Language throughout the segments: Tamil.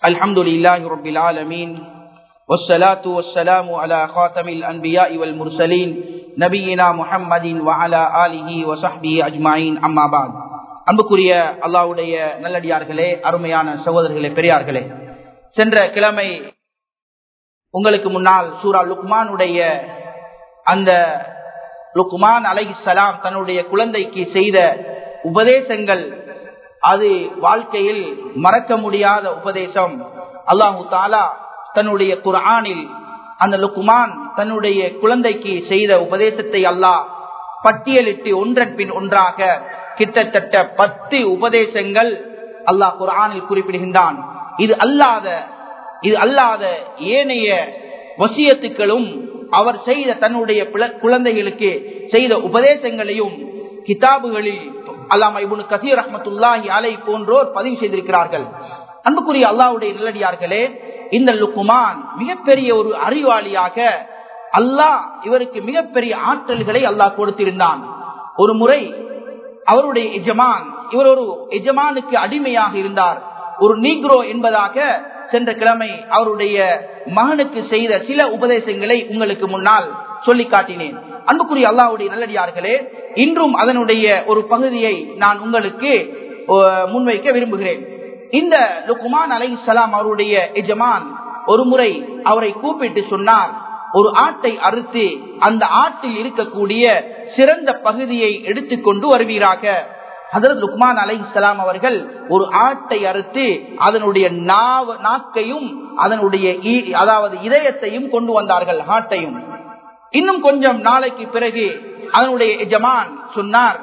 الحمد لله رب العالمين والصلاة والسلام على خاتم الأنبياء والمرسلين نبينا محمد وعلى آله وصحبه أجمعين أما بعد அன்புக்குரிய அல்லாவுடைய நல்லடியார்களே அருமையான சகோதரர்களே பெரியார்களே சென்ற கிழமை உங்களுக்கு முன்னால் சூரா லுக்மானுடைய அந்த லுக்மான் அலை சலாம் தன்னுடைய குழந்தைக்கு செய்த உபதேசங்கள் அது வாழ்க்கையில் மறக்க முடியாத உபதேசம் அல்லாஹு தாலா தன்னுடைய குரானில் அந்த லுக்குமான் தன்னுடைய குழந்தைக்கு செய்த உபதேசத்தை அல்லாஹ் பட்டியலிட்டு ஒன்றன் பின் ஒன்றாக கிட்டத்தட்ட பத்து உபதேசங்கள் அல்லாஹ் குரானில் குறிப்பிடுகின்றான் இது அல்லாத இது அல்லாத ஏனைய வசியத்துக்களும் அவர் செய்த தன்னுடைய குழந்தைகளுக்கு செய்த உபதேசங்களையும் கிதாபுகளில் அல்லாம இபுனு கசீர் ரஹமத்துல்லாஹி அலை போன்றோர் பதிவு செய்திருக்கிறார்கள் அன்புக்குரிய அல்லாவுடைய நிலடியார்களே இந்த லுக்குமான் மிகப்பெரிய ஒரு அறிவாளியாக அல்லாஹ் இவருக்கு மிகப்பெரிய ஆற்றல்களை அல்லாஹ் கொடுத்திருந்தான் ஒரு முறை அவருடைய எஜமான் இவர் ஒரு எஜமானுக்கு அடிமையாக இருந்தார் ஒரு நீக்ரோ என்பதாக சென்ற கிழமை அவருடைய மகனுக்கு செய்த சில உபதேசங்களை உங்களுக்கு முன்னால் சொல்லி காட்டினேன் அன்புக்குரிய அல்லாவுடைய நல்லடியார்களே இன்றும் அதனுடைய ஒரு பகுதியை நான் உங்களுக்கு முன்வைக்க விரும்புகிறேன் இந்த லுக்குமான் அலை சலாம் அவருடைய எஜமான் ஒரு முறை அவரை கூப்பிட்டு சொன்னார் ஒரு ஆட்டை அறுத்து அந்த ஆட்டில் இருக்கக்கூடிய சிறந்த பகுதியை எடுத்துக்கொண்டு வருவீராக ஹசரத் லுக்மான் அலை இஸ்லாம் அவர்கள் ஒரு ஆட்டை அறுத்து அதனுடைய நாக்கையும் அதனுடைய அதாவது இதயத்தையும் கொண்டு வந்தார்கள் ஆட்டையும் இன்னும் கொஞ்சம் நாளைக்கு பிறகு அதனுடைய எஜமான் சொன்னார்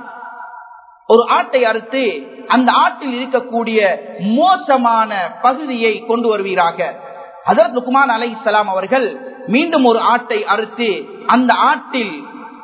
ஒரு ஆட்டை அறுத்து அந்த ஆட்டில் இருக்கக்கூடிய மோசமான பகுதியை கொண்டு வருவீராக அதற்கு லுக்மான் அலை இஸ்லாம் அவர்கள் மீண்டும் ஒரு ஆட்டை அறுத்து அந்த ஆட்டில்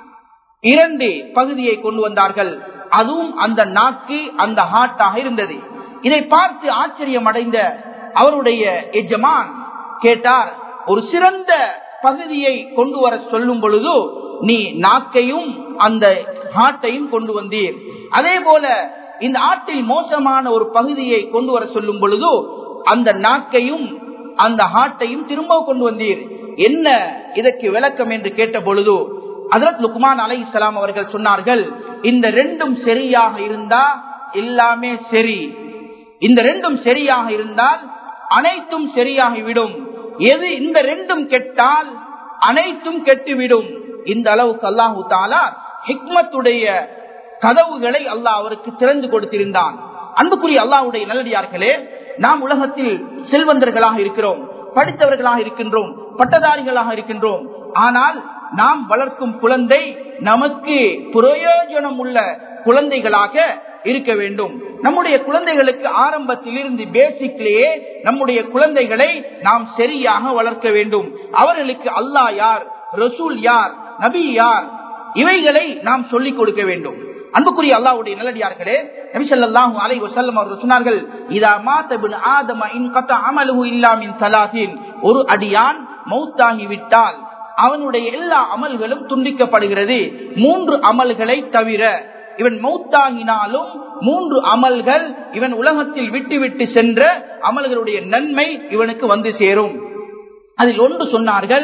இரண்டு பகுதியை கொண்டு வந்தார்கள் அதுவும் அந்த நாக்கு அந்த ஹாட்டாக இருந்தது இதை பார்த்து ஆச்சரியம் அடைந்த அவருடைய எஜமான் கேட்டார் ஒரு சிறந்த பகுதியை கொண்டு வர சொல்லும் பொழுது நீ நாக்கையும் அந்த ஹாட்டையும் கொண்டு வந்தீர் அதே போல இந்த ஆட்டில் மோசமான ஒரு பகுதியை கொண்டு வர சொல்லும் பொழுது அந்த நாக்கையும் அந்த ஹாட்டையும் திரும்ப கொண்டு வந்தீர் என்ன இதற்கு விளக்கம் என்று கேட்ட பொழுது அதரத் லுக்மான் அலை இஸ்லாம் அவர்கள் சொன்னார்கள் இந்த ரெண்டும் சரியாக இருந்தா எல்லாமே சரி இந்த ரெண்டும் சரியாக இருந்தால் அனைத்தும் சரியாகிவிடும் எது இந்த ரெண்டும் கெட்டால் அனைத்தும் கெட்டுவிடும் இந்த அளவுக்கு அல்லாஹு தாலா ஹிக்மத்துடைய கதவுகளை அல்லாஹ் அவருக்கு திறந்து கொடுத்திருந்தான் அன்புக்குரிய அல்லாஹுடைய நல்லடியார்களே நாம் உலகத்தில் செல்வந்தர்களாக இருக்கிறோம் படித்தவர்களாக இருக்கின்றோம் பட்டதாரிகளாக இருக்கின்றோம் ஆனால் நாம் வளர்க்கும் குழந்தை நமக்கு பிரயோஜனம் உள்ள குழந்தைகளாக இருக்க வேண்டும் நம்முடைய குழந்தைகளுக்கு ஆரம்பத்தில் இருந்து பேசிக்லேயே நம்முடைய குழந்தைகளை நாம் சரியாக வளர்க்க வேண்டும் அவர்களுக்கு அல்லாஹ் யார் ரசூல் யார் நபி யார் இவைகளை நாம் சொல்லிக் கொடுக்க வேண்டும் அன்புக்குரிய அல்லாவுடைய நல்லடியார்களே நபிசல்லாஹு அலை வசல்லம் அவர்கள் சொன்னார்கள் இதா மாத்தபின் ஆதம இன் கத்த அமலுகு இல்லாமின் சலாசின் ஒரு அடியான் மௌத்தாகி விட்டால் அவனுடைய எல்லா அமல்களும் துண்டிக்கப்படுகிறது மூன்று அமல்களை தவிர இவன் மௌத்தாகினாலும் மூன்று அமல்கள் இவன் உலகத்தில் விட்டு விட்டு சென்ற அமல்களுடைய நன்மை இவனுக்கு வந்து சேரும் அதில் ஒன்று சொன்னார்கள்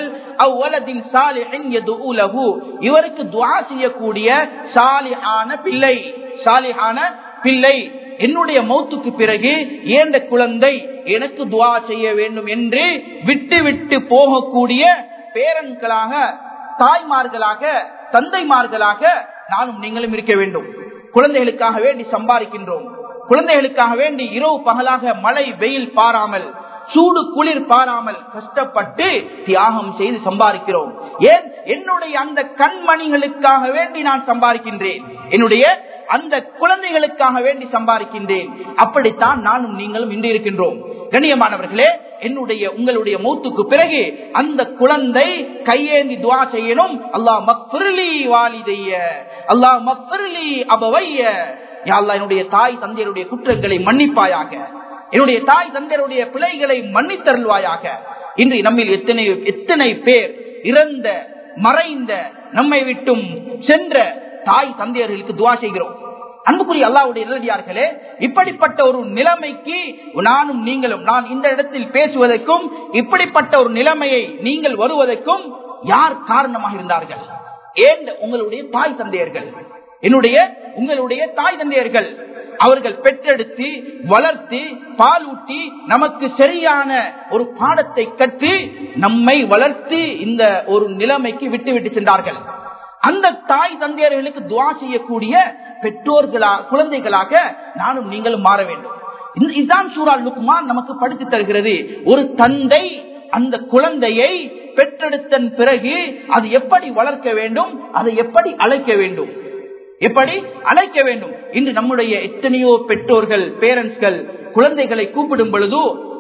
இவருக்கு துவா செய்யக்கூடிய சாலிஹான பிள்ளை சாலிஹான பிள்ளை என்னுடைய மௌத்துக்கு பிறகு ஏந்த குழந்தை எனக்கு துவா செய்ய வேண்டும் என்று விட்டு விட்டு போகக்கூடிய பேரன்களாக தாய்மார்களாக தந்தைமார்களாக நானும் நீங்களும் இருக்க வேண்டும் குழந்தைகளுக்காக வேண்டி சம்பாதிக்கின்றோம் குழந்தைகளுக்காக வேண்டி இரவு பகலாக மழை வெயில் பாராமல் சூடு குளிர் பாராமல் கஷ்டப்பட்டு தியாகம் செய்து சம்பாதிக்கிறோம் ஏன் என்னுடைய அந்த கண்மணிகளுக்காக வேண்டி நான் சம்பாதிக்கின்றேன் என்னுடைய அந்த குழந்தைகளுக்காக வேண்டி சம்பாதிக்கின்றேன் அப்படித்தான் நானும் நீங்களும் இன்று இருக்கின்றோம் கண்ணியமானவர்களே என்னுடைய உங்களுடைய மூத்துக்கு பிறகு அந்த குழந்தை கையேந்தி துவா செய்யணும் அல்லாஹ் மக்ஃபிர்லி வாலிதைய அல்லாஹ் மக்ஃபிர்லி அபவைய யாழ்லா என்னுடைய தாய் தந்தையருடைய குற்றங்களை மன்னிப்பாயாக என்னுடைய தாய் தந்தையருடைய பிழைகளை மன்னித்தருள்வாயாக இன்று நம்மில் எத்தனை எத்தனை பேர் இறந்த மறைந்த நம்மை விட்டும் சென்ற தாய் தந்தையர்களுக்கு துவா செய்கிறோம் அன்புக்குரிய அல்லாவுடைய நல்லடியார்களே இப்படிப்பட்ட ஒரு நிலைமைக்கு நானும் நீங்களும் நான் இந்த இடத்தில் பேசுவதற்கும் இப்படிப்பட்ட ஒரு நிலைமையை நீங்கள் வருவதற்கும் யார் காரணமாக இருந்தார்கள் ஏன் உங்களுடைய தாய் தந்தையர்கள் என்னுடைய உங்களுடைய தாய் தந்தையர்கள் அவர்கள் பெற்றெடுத்து வளர்த்து பாலூட்டி நமக்கு சரியான ஒரு பாடத்தை கற்று நம்மை வளர்த்து இந்த ஒரு நிலைமைக்கு விட்டு விட்டு சென்றார்கள் அந்த தாய் தந்தையர்களுக்கு துவா செய்யக்கூடிய பெற்றோர்களா குழந்தைகளாக நானும் நீங்களும் மாற வேண்டும் இதுதான் சூரா லுக்மான் நமக்கு படித்து தருகிறது ஒரு தந்தை அந்த குழந்தையை பெற்றெடுத்தன் பிறகு அது எப்படி வளர்க்க வேண்டும் அதை எப்படி அழைக்க வேண்டும் எப்படி அழைக்க வேண்டும் இன்று நம்முடைய எத்தனையோ பெற்றோர்கள் பேரண்ட்ஸ்கள் குழந்தைகளை கூப்பிடும் பொழுது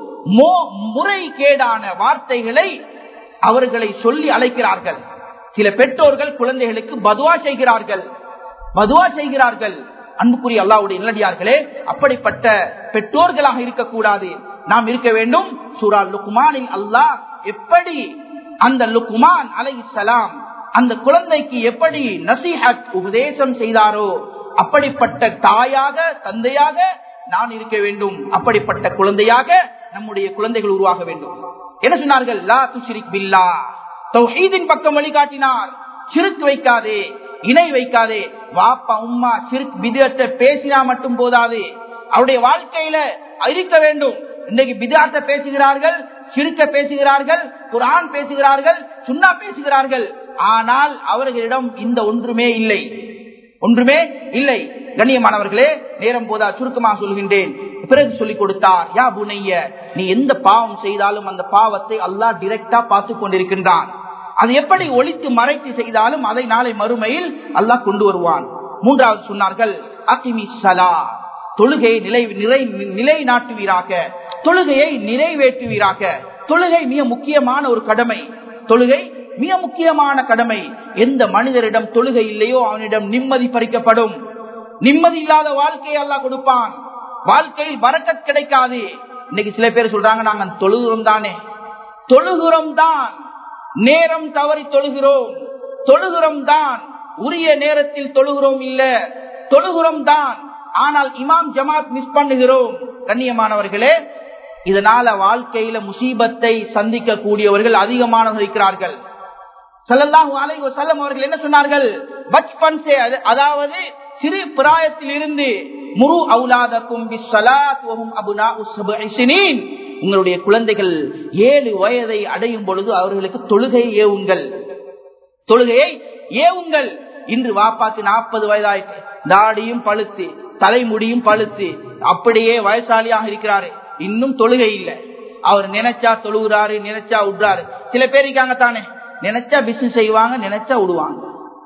முறைகேடான வார்த்தைகளை அவர்களை சொல்லி அழைக்கிறார்கள் சில பெற்றோர்கள் குழந்தைகளுக்கு பதுவா செய்கிறார்கள் பதுவா செய்கிறார்கள் அன்புக்குரிய அல்லாவுடைய நிலடியார்களே அப்படிப்பட்ட பெற்றோர்களாக இருக்கக்கூடாது நாம் இருக்க வேண்டும் சூரா லுக்மானில் அல்லாஹ் எப்படி அந்த லுக்மான் அலை சலாம் அந்த குழந்தைக்கு எப்படி நசிஹத் உபதேசம் செய்தாரோ அப்படிப்பட்ட தாயாக தந்தையாக நான் இருக்க வேண்டும் அப்படிப்பட்ட குழந்தையாக நம்முடைய குழந்தைகள் உருவாக வேண்டும் என்ன சொன்னார்கள் லா துஷிரிக் பில்லா தௌஹீதின் பக்கம் வழிகாட்டினார் சிறுக்கு வைக்காதே இணை வைக்காதே வாப்பா உம்மா சிறுக் விதத்தை பேசினா மட்டும் போதாது அவருடைய வாழ்க்கையில இருக்க வேண்டும் இன்றைக்கு பிதாத்த பேசுகிறார்கள் சிறுக்க பேசுகிறார்கள் குரான் பேசுகிறார்கள் சுண்ணா பேசுகிறார்கள் ஆனால் அவர்களிடம் இந்த ஒன்றுமே இல்லை ஒன்றுமே இல்லை கண்ணியமானவர்களே நேரம் போதா சுருக்கமாக சொல்கின்றேன் பிறகு சொல்லிக் கொடுத்தார் யா புனைய நீ எந்த பாவம் செய்தாலும் அந்த பாவத்தை அல்லாஹ் டிரெக்டா பார்த்து கொண்டிருக்கின்றான் அது எப்படி ஒழித்து மறைத்து செய்தாலும் அதை நாளை மறுமையில் அல்லாஹ் கொண்டு வருவான் மூன்றாவது சொன்னார்கள் அகிமி சலா தொழுகையை நிலை நிலை நிலை நாட்டுவீராக தொழுகையை நிறைவேற்றுவீராக தொழுகை மிக முக்கியமான ஒரு கடமை தொழுகை மிக முக்கியமான கடமை எந்த மனிதரிடம் தொழுகை இல்லையோ அவனிடம் நிம்மதி பறிக்கப்படும் நிம்மதி இல்லாத வாழ்க்கையை அல்லா கொடுப்பான் வாழ்க்கையில் வரக்கத் கிடைக்காது இன்னைக்கு சில பேர் சொல்றாங்க நாங்க தொழுகிறோம் தானே தொழுகிறோம் தான் நேரம் தவறி தொழுகிறோம் தொழுகிறோம் தான் உரிய நேரத்தில் தொழுகிறோம் இல்ல தொழுகிறோம் தான் ஆனால் இமாம் ஜமாத் மிஸ் பண்ணுகிறோம் கண்ணியமானவர்களே இதனால வாழ்க்கையில முசீபத்தை சந்திக்க கூடியவர்கள் அதிகமானவர்கள் இருக்கிறார்கள் சல்லல்லாஹு அலைஹி வஸல்லம் அவர்கள் என்ன சொன்னார்கள் பச்பன் சே அதாவது சிறு பிராயத்தில் இருந்து முரு அவுலாதக்கும் பிஸ்ஸலாத் வஹும் அபுனாஉ சப்இ சினீன் உங்களுடைய குழந்தைகள் ஏழு வயதை அடையும் பொழுது அவர்களுக்கு தொழுகை ஏவுங்கள் தொழுகையை ஏவுங்கள் இன்று வாப்பாக்கு நாற்பது வயதாயிட்டு தாடியும் பழுத்து தலைமுடியும் பழுத்து அப்படியே வயசாலியாக இருக்கிறாரு இன்னும் தொழுகை இல்லை அவர் நினைச்சா தொழுகிறாரு நினைச்சா விடுறாரு சில பேர் இருக்காங்க தானே நினைச்சா பிசினஸ் செய்வாங்க நினைச்சா விடுவாங்க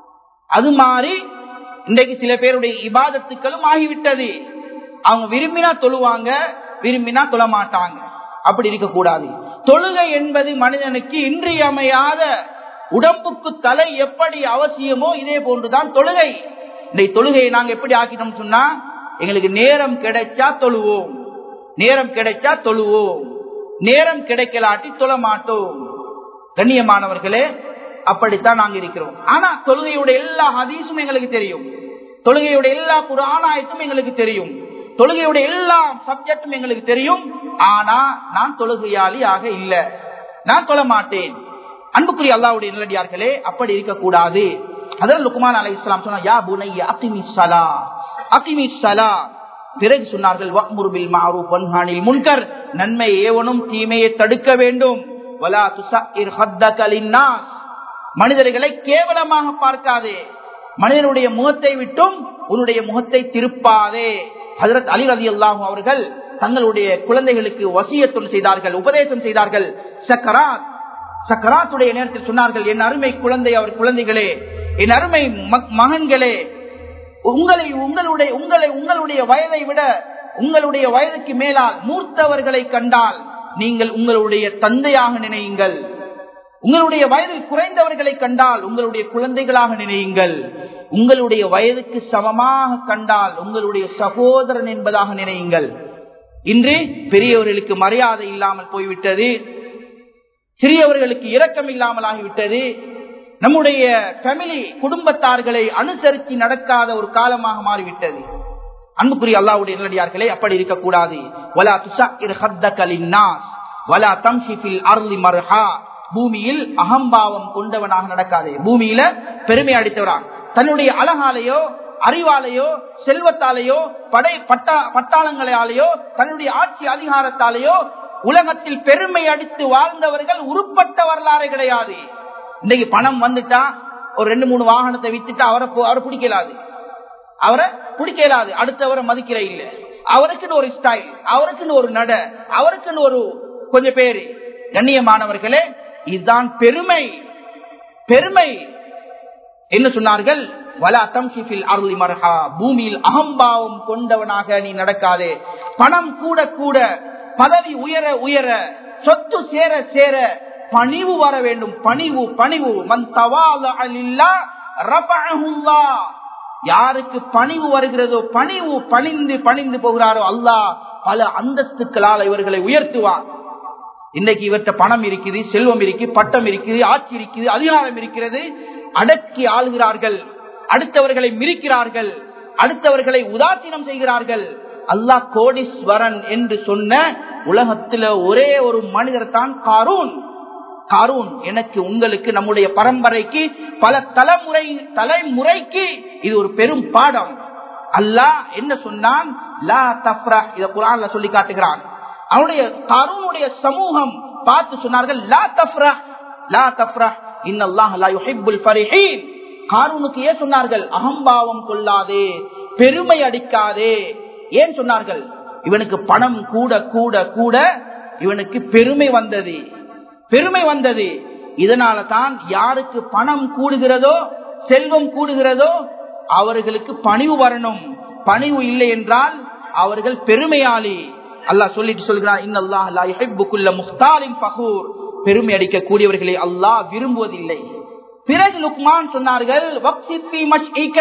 அது மாதிரி இன்றைக்கு சில பேருடைய இபாதத்துக்களும் ஆகிவிட்டது அவங்க விரும்பினா தொழுவாங்க விரும்பினா தொழ மாட்டாங்க அப்படி இருக்கக்கூடாது தொழுகை என்பது மனிதனுக்கு இன்றியமையாத உடம்புக்கு தலை எப்படி அவசியமோ இதே போன்றுதான் தொழுகை இந்த தொழுகையை நாங்க எப்படி ஆக்கிட்டோம் சொன்னா எங்களுக்கு நேரம் கிடைச்சா தொழுவோம் நேரம் கிடைச்சா தொழுவோம் நேரம் கிடைக்கலாட்டி தொழ மாட்டோம் கண்ணியமானவர்களே அப்படித்தான் நாங்க இருக்கிறோம் ஆனா தொழுகையுடைய எல்லா ஹதீஸும் எங்களுக்கு தெரியும் தொழுகையுடைய எல்லா புராணாயத்தும் எங்களுக்கு தெரியும் தொழுகையுடைய எல்லா சப்ஜெக்டும் எங்களுக்கு தெரியும் ஆனா நான் தொழுகையாளி ஆக இல்ல நான் தொழ மாட்டேன் அன்புக்குரிய அல்லாவுடைய நிலடியார்களே அப்படி இருக்கக்கூடாது அதன் லுக்குமான் அலை இஸ்லாம் சொன்னா யா புனைய அகிமி சலா அகிமி சலா பிறகு சொன்னார்கள் வக்முருபில் மாரூப் வன்ஹானில் முன்கர் நன்மை ஏவனும் தீமையை தடுக்க வேண்டும் வலா துசஇர் ஹத்தக லின்னாஸ் மனிதர்களை கேவலமாக பார்க்காதே மனிதனுடைய முகத்தை விட்டும் உன்னுடைய முகத்தை திருப்பாதே ஹசரத் அலி அலி அல்லாஹும் அவர்கள் தங்களுடைய குழந்தைகளுக்கு வசியத்தும் செய்தார்கள் உபதேசம் செய்தார்கள் சக்கராத் சக்கராத்துடைய நேரத்தில் சொன்னார்கள் என் அருமை குழந்தை அவர் குழந்தைகளே என் அருமை மகன்களே உங்களை உங்களுடைய உங்களை உங்களுடைய வயதை விட உங்களுடைய வயதுக்கு மேலால் மூர்த்தவர்களை கண்டால் நீங்கள் உங்களுடைய தந்தையாக நினையுங்கள் உங்களுடைய வயதில் குறைந்தவர்களை கண்டால் உங்களுடைய குழந்தைகளாக நினையுங்கள் உங்களுடைய வயதுக்கு சமமாக கண்டால் உங்களுடைய சகோதரன் என்பதாக நினையுங்கள் இன்று பெரியவர்களுக்கு மரியாதை இல்லாமல் போய்விட்டது சிறியவர்களுக்கு இரக்கம் இல்லாமல் ஆகிவிட்டது நம்முடைய ஃபேமிலி குடும்பத்தார்களை அனுசரித்து நடக்காத ஒரு காலமாக மாறிவிட்டது அன்புக்குரிய அல்லாவுடைய நல்லடியார்களே அப்படி இருக்கக்கூடாது வலா துசாக்கிர் ஹத்தக லின்னாஸ் வலா தம்ஷி ஃபில் அர்லி மர்ஹா பூமியில் அகம்பாவம் கொண்டவனாக நடக்காதே பூமியில பெருமை அடித்தவரா தன்னுடைய அழகாலேயோ அறிவாலேயோ செல்வத்தாலேயோ படை பட்டா பட்டாளங்களாலேயோ தன்னுடைய ஆட்சி அதிகாரத்தாலேயோ உலகத்தில் பெருமை அடித்து வாழ்ந்தவர்கள் உருப்பட்ட வரலாறு கிடையாது இன்னைக்கு பணம் வந்துட்டா ஒரு ரெண்டு மூணு வாகனத்தை வித்துட்டு அவரை போ- அவரை பிடிக்கலாது அவரை பிடிக்கலாது அடுத்தவரை மதிக்கிற இல்ல அவருக்குன்னு ஒரு ஸ்டைல் அவருக்குன்னு ஒரு நட அவருக்குன்னு ஒரு கொஞ்சம் பேரு கண்ணியமானவர்களே இதுதான் பெருமை பெருமை என்ன சொன்னார்கள் வலா தம்சிஃபில் அருளி மரஹா பூமியில் அகம்பாவம் கொண்டவனாக நீ நடக்காதே பணம் கூட கூட பதவி உயர உயர சொத்து சேர சேர பணிவு வர வேண்டும் பணிவு பணிவு மன் தவால அலில்லா ரஃபஅஹுல்லா யாருக்கு பணிவு வருகிறதோ பணிவு பணிந்து பணிந்து போகிறாரோ அல்லாஹ் பல அந்தஸ்துக்களால் இவர்களை உயர்த்துவான் இன்னைக்கு இவர்கிட்ட பணம் இருக்குது செல்வம் இருக்கு பட்டம் இருக்குது ஆட்சி இருக்குது அதிகாரம் இருக்கிறது அடக்கி ஆளுகிறார்கள் அடுத்தவர்களை மிரிக்கிறார்கள் அடுத்தவர்களை உதாசீனம் செய்கிறார்கள் அல்லாஹ் கோடீஸ்வரன் என்று சொன்ன உலகத்துல ஒரே ஒரு மனிதர் தான் காரூன் காரூன் எனக்கு உங்களுக்கு நம்முடைய பரம்பரைக்கு பல தலைமுறை தலைமுறைக்கு இது ஒரு பெரும் பாடம் அல்லாஹ் என்ன சொன்னான் லா தஃப்ரா இத குரான்ல சொல்லி காட்டுகிறான் அவனுடைய கருணுடைய சமூகம் பார்த்து சொன்னார்கள் லா தஃப்ரா லா தஃப்ரா இன்னல்லாஹ் லா யுஹிப்புல் ஃபரிஹீன் காரூனுக்கு ஏன் சொன்னார்கள் அகம்பாவம் கொள்ளாதே பெருமை அடிக்காதே ஏன் சொன்னார்கள் இவனுக்கு பணம் கூட கூட கூட இவனுக்கு பெருமை வந்தது பெருமை வந்தது இதனால தான் யாருக்கு பணம் கூடுகிறதோ செல்வம் கூடுகிறதோ அவர்களுக்கு பணிவு வரணும் பணிவு இல்லை என்றால் அவர்கள் பெருமையாளி அல்லாஹ் சொல்லிட்டு சொல்கிறான் இன்னல்லாஹ் லா யுஹிப்புக்குல்ல முஹ்தாலின் ஃபகூர் பெருமை அடிக்கக்கூடியவர்களை அல்லாஹ் விரும்புவதில்லை பிறகு லுக்மான் சொன்னார்கள் வக்சித் ஃபீ மஷ்இக.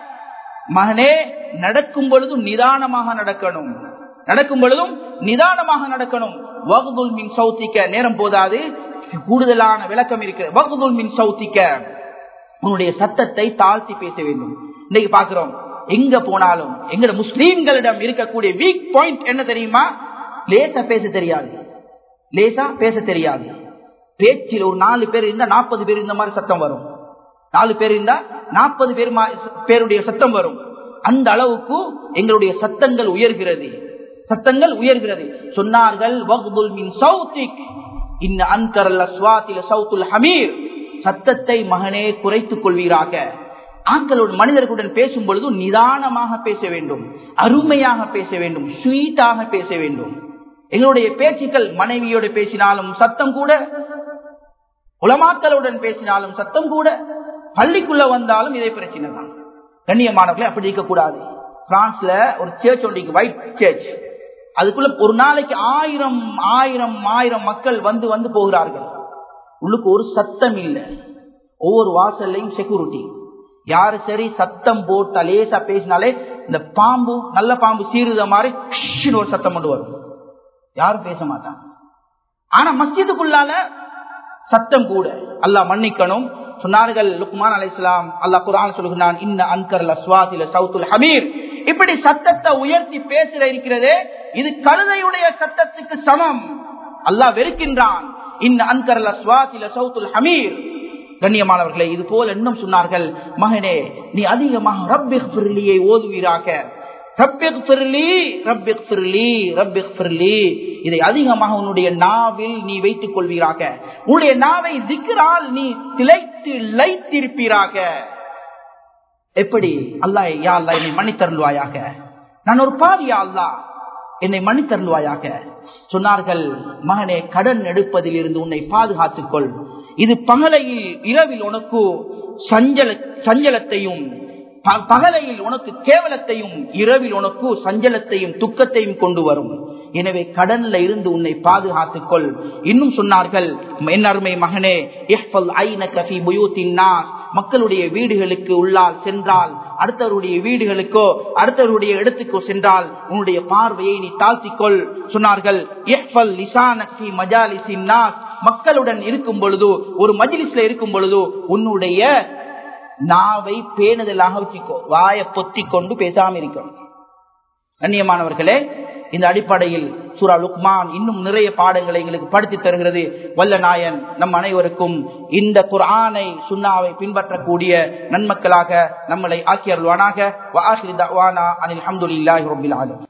மகனே நடக்கும் பொழுதும் நிதானமாக நடக்கணும் நடக்கும் பொழுதும் நிதானமாக நடக்கணும் வகுதுல் மின் சௌத்திக்க நேரம் போதாது கூடுதலான விளக்கம் இருக்கு வகுதுல் மின் சௌத்திக்க உன்னுடைய சத்தத்தை தாழ்த்தி பேச வேண்டும் இன்னைக்கு பாக்குறோம் எங்க போனாலும் எங்க முஸ்லீம்களிடம் இருக்கக்கூடிய வீக் பாயிண்ட் என்ன தெரியுமா லேசா பேச தெரியாது லேசா பேச தெரியாது பேச்சில் ஒரு நாலு பேர் இருந்தா நாற்பது பேர் இந்த மாதிரி சத்தம் வரும் நாலு பேர் இருந்தா நாற்பது பேர் மா- பேருடைய சத்தம் வரும் அந்த அளவுக்கு எங்களுடைய சத்தங்கள் உயர்கிறது சத்தங்கள் உயர்கிறது சொன்னார்கள் வக்துல் மின் சௌத்திக் இன்ன அன்கரல் அஸ்வாத்தில சௌத்துல் ஹமீர் சத்தத்தை மகனே குறைத்துக் கொள்வீராக ஆண்களோடு மனிதர்களுடன் பேசும் பொழுது நிதானமாக பேச வேண்டும் அருமையாக பேச வேண்டும் ஸ்வீட்டாக பேச வேண்டும் எங்களுடைய பேச்சுக்கள் மனைவியோடு பேசினாலும் சத்தம் கூட உலமாக்களுடன் பேசினாலும் சத்தம் கூட பள்ளிக்குள்ள வந்தாலும் இதே பிரச்சனை தான் கண்ணியமானவர்களை அப்படி இருக்கக்கூடாது பிரான்ஸ்ல ஒரு சேர்ச் ஒன்றைக்கு ஒயிட் சேர்ச் அதுக்குள்ள ஒரு நாளைக்கு ஆயிரம் ஆயிரம் ஆயிரம் மக்கள் வந்து வந்து போகிறார்கள் உள்ளுக்கு ஒரு சத்தம் இல்லை ஒவ்வொரு வாசல்லையும் செக்யூரிட்டி யாரு சரி சத்தம் போட்டா லேசா பேசினாலே இந்த பாம்பு நல்ல பாம்பு சீருத மாதிரி ஷ்ன்னு ஒரு சத்தம் கொண்டு வரும் யாரும் பேச மாட்டாங்க ஆனா மஸ்ஜிதுக்குள்ளால சத்தம் கூட அல்லாஹ் மன்னிக்கணும் சொன்னார்கள் லுக்மான் அலைஹிஸ்ஸலாம் அல்லாஹ் குர்ஆன் சொல்கிறான் இன்ன அன்கர் அஸ்வாதில சவுத்துல் ஹமீர் இப்படி சத்தத்தை உயர்த்தி பேசுற இருக்கிறதே இது கழுதையுடைய சத்தத்துக்கு சமம் அல்லாஹ் வெறுக்கின்றான் இன்ன அன்கர் அஸ்வாதில சவுத்துல் ஹமீர் கண்ணியமானவர்களே இது போல இன்னும் சொன்னார்கள் மகனே நீ அதிகமாக ரப்பிக் ஃபிர்லியை ஓதுவீராக ரப்பிக் ஃபிர்லி ரப்பிக் ஃபிர்லி ரப்பிக் ஃபிர்லி இதை அதிகமாக உன்னுடைய நாவில் நீ வைத்துக் கொள்வீராக உன்னுடைய நாவை திக்ரால் நீ திளைத்து லைத்திருப்பீராக எப்படி அல்லாஹ் யா அல்லா என்னை மன்னித்தருள்வாயாக நான் ஒரு பாவியா அல்லா என்னை மன்னித்தருள்வாயாக சொன்னார்கள் மகனே கடன் எடுப்பதில் இருந்து உன்னை பாதுகாத்துக் கொள் இது பகலையில் இரவில் உனக்கு சஞ்சல சஞ்சலத்தையும் ப- பகலையில் உனக்கு கேவலத்தையும் இரவில் உனக்கு சஞ்சலத்தையும் துக்கத்தையும் கொண்டு வரும் எனவே கடன்ல இருந்து உன்னை பாதுகாத்துக் கொள் இன்னும் சொன்னார்கள் என் அருமை மகனே இஹ்ஃபல் ஐனக ஃபீ புயூத்தின் நாஸ். மக்களுடைய வீடுகளுக்கு உள்ளால் சென்றால் அடுத்தவருடைய வீடுகளுக்கோ அடுத்தவருடைய இடத்துக்கோ சென்றால் உன்னுடைய பார்வையை நீ தாழ்த்திக்கொள் சொன்னார்கள் இஹ்ஃபல் லிசானக ஃபீ மஜாலிசின் நாஸ். மக்களுடன் இருக்கும் பொழுதோ ஒரு மஜ்லிஸ்ல இருக்கும் பொழுதோ உன்னுடைய நாவை பேணுதலாக வச்சுக்கோ வாயை பொத்தி கொண்டு பேசாம இருக்கணும் கண்ணியமானவர்களே இந்த அடிப்படையில் சூரா லுக்மான் இன்னும் நிறைய பாடங்களை எங்களுக்கு படித்து தருகிறது வல்ல நாயன் நம் அனைவருக்கும் இந்த குர்ஆனை சுன்னாவை பின்பற்றக்கூடிய நன்மக்களாக நம்மளை ஆக்கியருள்வானாக அனில் அஹமதுல்லாஹி ரபில் ஆலம்